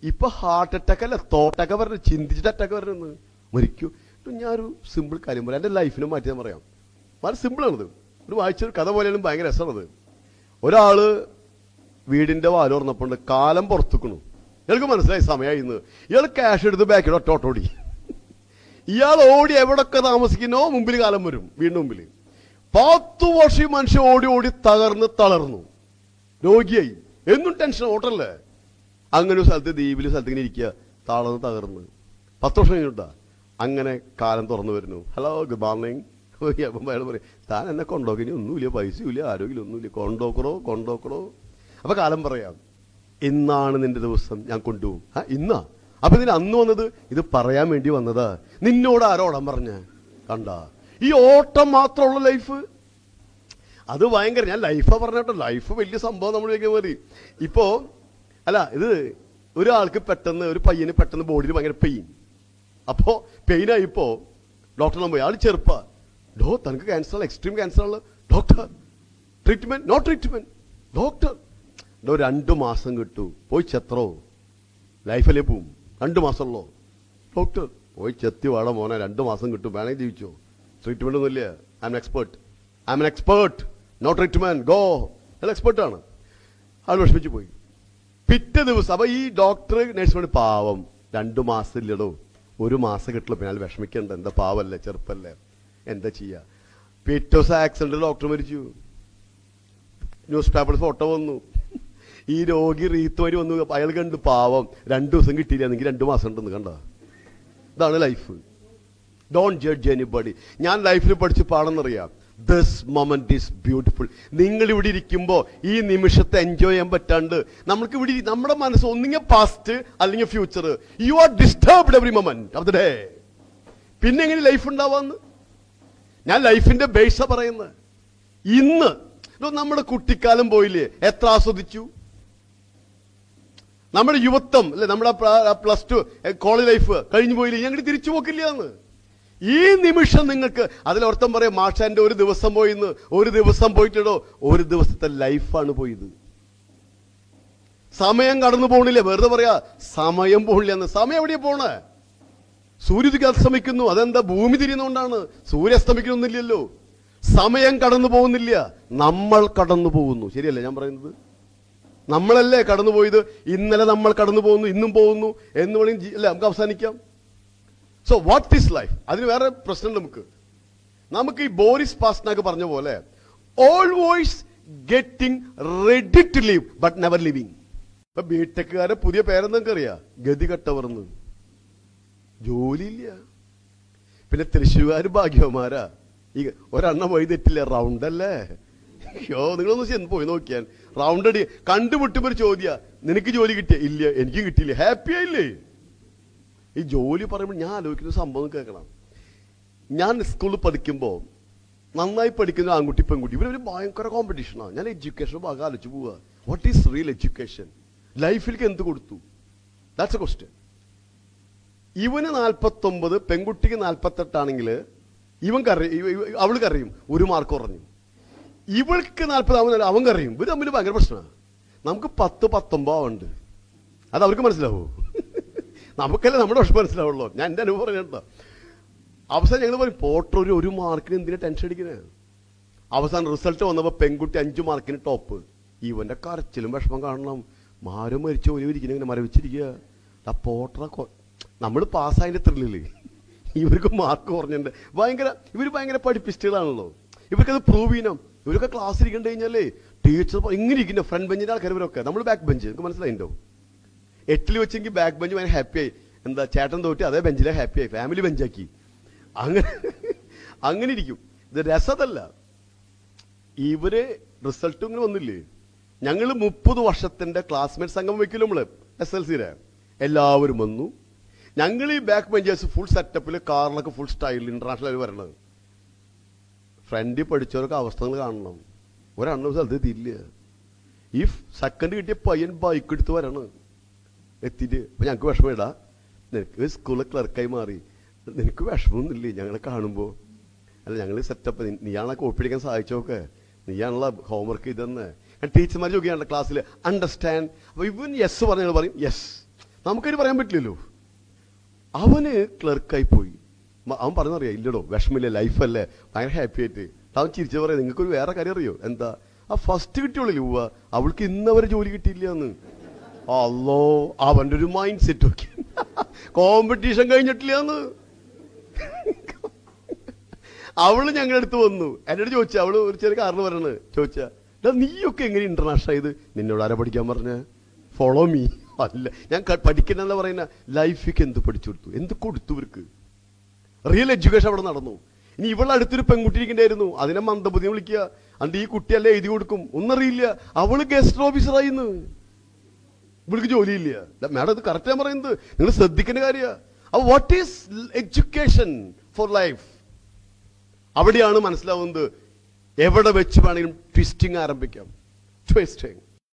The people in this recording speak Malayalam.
ഇപ്പൊ ഹാർട്ട് അറ്റാക്ക് അല്ല തോട്ടൊക്കെ പറഞ്ഞു ചിന്തിച്ചിട്ട് അറ്റാക്ക് പറഞ്ഞു മരിക്കൂ ഇപ്പൊ ഞാനൊരു സിമ്പിൾ കാര്യം പറയാം എന്റെ ലൈഫിനെ മാറ്റി ഞാൻ പറയാം വളരെ സിമ്പിളാണിത് ഒരു വായിച്ച ഒരു കഥ പോലെയാലും ഭയങ്കര രസമാണത് ഒരാള് വീടിന്റെ വാല് തുറന്നപ്പോണ്ട് കാലം പുറത്തുക്കണു ഇയാൾക്ക് മനസ്സിലായി സമയമായി ഇന്ന് ഇയാൾ ക്യാഷ് എടുത്ത് ബാക്കിൽ ഒറ്റോട്ടോടി ഇയാൾ ഓടി എവിടൊക്കെ താമസിക്കുന്നോ മുമ്പിൽ കാലം വരും വീടിന് മുമ്പിൽ പത്തു വർഷം ഈ മനുഷ്യൻ ഓടി ഓടി തകർന്ന് തളർന്നു രോഗിയായി എന്നും ടെൻഷൻ ഓട്ടല്ലേ അങ്ങനെ ഒരു സ്ഥലത്ത് ദ്വീപിൽ സ്ഥലത്ത് ഇങ്ങനെ ഇരിക്കുക തളർന്ന് തകർന്ന് പത്ത് വർഷം കഴിഞ്ഞിട്ടാ അങ്ങനെ കാലം തുറന്നു വരുന്നു ഹലോ ഗുഡ് മോർണിംഗ് അപ്പം അയാൾ പറയും താൻ എന്നെ കൊണ്ടോക്കി ഇനി ഒന്നുമില്ല പൈസയില്ല ആരോഗ്യം ഒന്നുമില്ല കൊണ്ടോക്കണോ കൊണ്ടോക്കണോ അപ്പൊ കാലം പറയാം ഇന്നാണ് നിന്റെ ദിവസം ഞാൻ കൊണ്ടുപോകും ആ ഇന്നാ അപ്പൊ ഇതിന് അന്ന് വന്നത് ഇത് പറയാൻ വേണ്ടി വന്നതാ നിന്നോട് ആരോ ഓടാൻ പറഞ്ഞ കണ്ട ഈ ഓട്ടം മാത്രമുള്ള ലൈഫ് അത് ഭയങ്കര ഞാൻ ലൈഫാ പറഞ്ഞോട്ടോ ലൈഫ് വലിയ സംഭവം നമ്മൾ ചോദിക്കാൻ മതി ഇപ്പോ അല്ല ഇത് ഒരാൾക്ക് പെട്ടെന്ന് ഒരു പയ്യന് പെട്ടെന്ന് ബോഡിയിൽ ഭയങ്കര പെയിൻ അപ്പോ പെയിൻ ആയിപ്പോ ഡോക്ടറിനെ പോയി ആൾ ചെറുപ്പ ഡോ തനിക്ക് ക്യാൻസർ എക്സ്ട്രീം ക്യാൻസർ ഉള്ള doctor treatment no treatment doctor ഡോ രണ്ടു മാസം കിട്ടു പോയി ചെത്രോ ലൈഫല്ലേ പോവും രണ്ടു മാസമുള്ളോ ഡോക്ടർ പോയി ചെത്തി വാട മോനെ രണ്ടു മാസം കിട്ടും വേണമെങ്കിൽ ജീവിച്ചോ ട്രീറ്റ്മെന്റ് ഒന്നുമില്ല I am expert I am expert no treatment go അയാൾ എക്സ്പേർട്ടാണ് ആൾ വിഷമിച്ചു പോയി പിറ്റേ ദിവസം അപ്പൊ ഈ ഡോക്ടർ നേഴ്സുമാർ പാവം രണ്ടു മാസം ഇല്ലടോ ഒരു മാസം കിട്ടില്ല പിന്നെ അയാൾ വിഷമിക്കണ്ട എന്താ പാവല്ലേ ചെറുപ്പല്ലേ എന്താ ചെയ്യാ പിറ്റേ ദിവസം ആക്സിഡന്റ് ഡോക്ടർ മരിച്ചു ന്യൂസ് പേപ്പറിൽ ഫോട്ടോ വന്നു ഈ രോഗി റീത്ത് വരി വന്നു അയാൾ കണ്ടു പാവം രണ്ടു ദിവസം കിട്ടിയില്ല എന്നെങ്കിൽ രണ്ടു മാസം ഉണ്ടെന്ന് കണ്ട ഇതാണ് ലൈഫ് ഡോണ്ട് ജഡ്ജ് എനിബഡി ഞാൻ ലൈഫിൽ പഠിച്ച് പാടെന്നറിയാം ദിസ് മൊമെന്റ് ഈസ് ബ്യൂട്ടിഫുൾ നിങ്ങൾ ഇവിടെ ഇരിക്കുമ്പോൾ ഈ നിമിഷത്തെ എൻജോയ് ചെയ്യാൻ പറ്റാണ്ട് നമ്മൾക്ക് ഇവിടെ ഇരി- നമ്മുടെ മനസ്സ് ഒന്നിങ്ങ പാസ്റ്റ് അല്ലെങ്കിൽ future you are disturbed every moment of the day പിന്നെ എങ്ങനെ ലൈഫ് ഉണ്ടാവാന്ന് ഞാൻ ലൈഫിന്റെ ബേസ പറയുന്നത് ഇന്ന് ഇതോ നമ്മുടെ കുട്ടിക്കാലം പോയില്ലേ എത്ര ആസ്വദിച്ചു നമ്മുടെ യുവത്വം അല്ലെ നമ്മുടെ പ്ലസ് ടു കോളേജ് ലൈഫ് കഴിഞ്ഞു പോയില്ലേ ഞങ്ങൾ തിരിച്ചു പോക്കില്ല എന്ന് ഈ നിമിഷം നിങ്ങൾക്ക് അതിലർത്ഥം പറയാം മാഷാന്റെ ഒരു ദിവസം പോയിന്ന് ഒരു ദിവസം പോയിട്ടിടോ ഒരു ദിവസത്തെ ലൈഫാണ് പോയത് സമയം കടന്നു പോണില്ല വെറുതെ പറയാ സമയം പോണില്ല എന്ന് സമയം എവിടെയാ പോണേ സൂര്യദിക്ക് അസ്തമിക്കുന്നു അതെന്താ ഭൂമി തിരിയുന്നോണ്ടാണ് സൂര്യ അസ്തമിക്കണമെന്നില്ലല്ലോ സമയം കടന്നു പോകുന്നില്ല നമ്മൾ കടന്നു പോകുന്നു ശരിയല്ലേ ഞാൻ പറയുന്നത് നമ്മളല്ലേ കടന്നുപോയത് ഇന്നലെ നമ്മൾ കടന്നു പോകുന്നു ഇന്നും പോകുന്നു എന്ന് വേണമെങ്കിൽ ജി- അല്ലേ നമുക്ക് അവസാനിക്കാം സോ വാട്ട് ഈസ് ലൈഫ് അതിന് വേറെ പ്രശ്നം നമുക്ക് നമുക്ക് ഈ ബോറിസ് പാസ്നാക്ക് പറഞ്ഞ പോലെ always getting ready to leave but never living ഇപ്പൊ ബിടെക്കുകാരെ പുതിയ പേരെന്നൊക്കെ അറിയാ ഗതി കെട്ടവർന്ന് ജോലിയില്ല പിന്നെ തൃശ്ശൂകാര് ഭാഗ്യവന്മാരാ ഈ ഒരെണ്ണം വഴി തെറ്റില്ല റൗണ്ട് അല്ലേ അയ്യോ നിങ്ങളൊന്ന് ചെന്ന് പോയി നോക്കിയാൽ റൗണ്ട് അടി കണ്ടുമുട്ടുമ്പോ ഒരു ചോദ്യ നിനക്ക് ജോലി കിട്ടിയ ഇല്ല എനിക്ക് കിട്ടിയില്ല ഹാപ്പി ആയില്ലേ ഈ ജോലി പറയുമ്പോൾ ഞാൻ ആലോചിക്കുന്ന സംഭവം കേൾക്കണം ഞാൻ സ്കൂളിൽ പഠിക്കുമ്പോൾ നന്നായി പഠിക്കുന്ന ആൺകുട്ടി പെൺകുട്ടി ഇവർ ഭയങ്കര കോമ്പറ്റീഷനാണ് ഞാൻ എഡ്യൂക്കേഷൻ ഭാഗം ആലോചിച്ച് പോവുക വാട്ട് ഈസ് റിയൽ എഡ്യൂക്കേഷൻ ലൈഫിലേക്ക് എന്ത് കൊടുത്തു ദാറ്റ്സ് എ ക്വസ്റ്റ്യൻ ഇവന് നാൽപ്പത്തൊമ്പത് പെൺകുട്ടിക്ക് നാൽപ്പത്തെട്ടാണെങ്കിൽ ഇവൻ കറിയും അവൾ കറിയും ഒരു മാർക്ക് കുറഞ്ഞു ഇവൾക്ക് നാൽപ്പതാവുന്ന അവൻ കറിയും ഇവർ തമ്മിൽ ഭയങ്കര പ്രശ്നമാണ് നമുക്ക് പത്ത് പത്തൊമ്പത് ഉണ്ട് അത് അവർക്ക് മനസ്സിലാവൂ നമുക്കല്ലേ നമ്മുടെ വിഷമം മനസ്സിലാവുള്ളൂ ഞാൻ എൻ്റെ അനുഭവം പറഞ്ഞിട്ടോ അവസാനം ഞങ്ങൾ പറയും പോട്ടർ ഒരു ഒരു മാർക്കിന് എന്തിനാ ടെൻഷൻ അടിക്കണേ അവസാനം റിസൾട്ട് വന്നപ്പോൾ പെൺകുട്ടി അഞ്ചു മാർക്കിന് ടോപ്പ് ഇവന്റെ കരച്ചിലും വിഷമം കാണണം മാരും മരിച്ച ഒരു ഇരിക്കുന്ന ഇങ്ങനെ മരവിച്ചിരിക്കുക ആ പോട്ടറ നമ്മൾ പാസ്സായതിന്റെ ത്രില്ലില് ഇവർക്ക് മാർക്ക് കുറഞ്ഞിട്ടുണ്ട് ഭയങ്കര ഇവർ ഭയങ്കര പഠിപ്പിസ്റ്റുകളാണല്ലോ ഇവർക്കത് പ്രൂവ് ചെയ്യണം ഇവരൊക്കെ ക്ലാസ് ഇരിക്കണ്ട കഴിഞ്ഞാലേ ടീച്ചർ ഇങ്ങനെ ഇരിക്കുന്ന ഫ്രണ്ട് ബെഞ്ചിന്റെ ആൾക്കാർ ഇവരൊക്കെ നമ്മൾ ബാക്ക് ബെഞ്ച് നിങ്ങൾക്ക് മനസ്സിലായിണ്ടോ എട്ടിൽ വെച്ചെങ്കിൽ ബാക്ക് ബെഞ്ച് ഭയങ്കര ഹാപ്പിയായി എന്താ ചേട്ടൻ തോറ്റി അതേ ബെഞ്ചിലെ ഹാപ്പിയായി ഫാമിലി ബെഞ്ചാക്കി അങ്ങനെ അങ്ങനെ ഇരിക്കും ഇത് രസതല്ല ഇവര് റിസൾട്ട് ഇങ്ങനെ വന്നില്ലേ ഞങ്ങൾ മുപ്പത് വർഷത്തിന്റെ ക്ലാസ്മേറ്റ് സംഘം വെക്കില്ല നമ്മള് എസ് എൽ സിയിലെ എല്ലാവരും വന്നു ഞങ്ങൾ ഈ ബാക്ക് ബെഞ്ചേഴ്സ് ഫുൾ സെറ്റപ്പിൽ കാറിലൊക്കെ ഫുൾ സ്റ്റൈലിൽ ഇന്റർനാഷണൽ വരണത് ഫ്രണ്ടിൽ പഠിച്ചവരൊക്കെ അവസ്ഥകൾ കാണണം ഒരെണ്ണം സ്ഥലത്ത് എത്തിയില്ല ഈ സെക്കൻഡ് കിട്ടിയ പയ്യൻ ബൈക്ക് എടുത്ത് വരണം എത്തിയിട്ട് അപ്പൊ ഞങ്ങൾക്ക് വിഷമമിടാ നിനക്ക് സ്കൂളിൽ ക്ലർക്കായി മാറി നിനക്ക് വിഷമമൊന്നുമില്ലേ ഞങ്ങളെ കാണുമ്പോൾ അല്ല ഞങ്ങൾ സെറ്റപ്പ് നീയാണോ കോപ്പി അടിക്കാൻ സഹായിച്ചോക്കെ നീയാണല്ലോ ഹോംവർക്ക് ഇതെന്ന് ഞാൻ ടീച്ചർമാർ ചോദിക്കുകയാണ് ക്ലാസ്സിൽ അണ്ടർസ്റ്റാൻഡ് അപ്പൊ ഇവൻ യെസ് പറഞ്ഞ പറയും യെസ് നമുക്കതിന് പറയാൻ പറ്റില്ലല്ലോ അവന് ക്ലർക്കായി പോയി മ- അവൻ പറഞ്ഞറിയാം ഇല്ലടോ വിഷമില്ല ലൈഫല്ലേ ഭയങ്കര ഹാപ്പി ആയിട്ട് അവൻ ചിരിച്ചു പറയാം നിങ്ങൾക്കൊരു വേറെ കാര്യം അറിയോ എന്താ ആ ഫസ്റ്റ് കിട്ടിയോളൂ ലൂവ അവൾക്ക് ഇന്നവരെ ജോലി കിട്ടിയില്ല എന്ന് അല്ലോ അവന്റെ ഒരു മൈൻഡ് സെറ്റ് നോക്കി കോമ്പറ്റീഷൻ കഴിഞ്ഞിട്ടില്ല എന്ന് അവള് ഞങ്ങളുടെ അടുത്ത് വന്നു എന്നോട് ചോദിച്ചു അവള് ഒരു ചെറിയ കാരണം പറയണ് ചോദിച്ചാ "എടാ, നീയൊക്കെ എങ്ങനെ ഇന്റർനാഷണൽ ആയത് നിന്നോട് ആരാ പഠിക്കാൻ പറഞ്ഞ ഫോളോ മീ അല്ല ഞാൻ ക- പഠിക്കണമെന്നല്ല പറയുന്ന ലൈഫിക്ക് എന്ത് പഠിച്ചു കൊടുത്തു എന്ത് കൊടുത്തു ഇവർക്ക് റിയൽ എഡ്യൂക്കേഷൻ അവിടെ നടന്നു ഇനി ഇവളുടെ അടുത്തൊരു പെൺകുട്ടി ഇരിക്കണ്ടായിരുന്നു അതിനെ മന്ദബുദ്ധി വിളിക്കുക അണ്ട് ഈ കുട്ടിയല്ലേ എഴുതി കൊടുക്കും ഒന്നറിയില്ല അവള് ഗസ്റ്റ് ഓഫീസറായിന്ന് ഇവൾക്ക് ജോലിയില്ല മാഡം ഇത് കറക്റ്റ് ഞാൻ പറയുന്നത് നിങ്ങൾ ശ്രദ്ധിക്കേണ്ട കാര്യമാണ് അപ്പൊ what is education for life അവിടെയാണ് മനസ്സിലാവുന്നത് എവിടെ വെച്ച് വേണമെങ്കിലും ട്വിസ്റ്റിംഗ് ആരംഭിക്കാം ട്വിസ്റ്റിംഗ്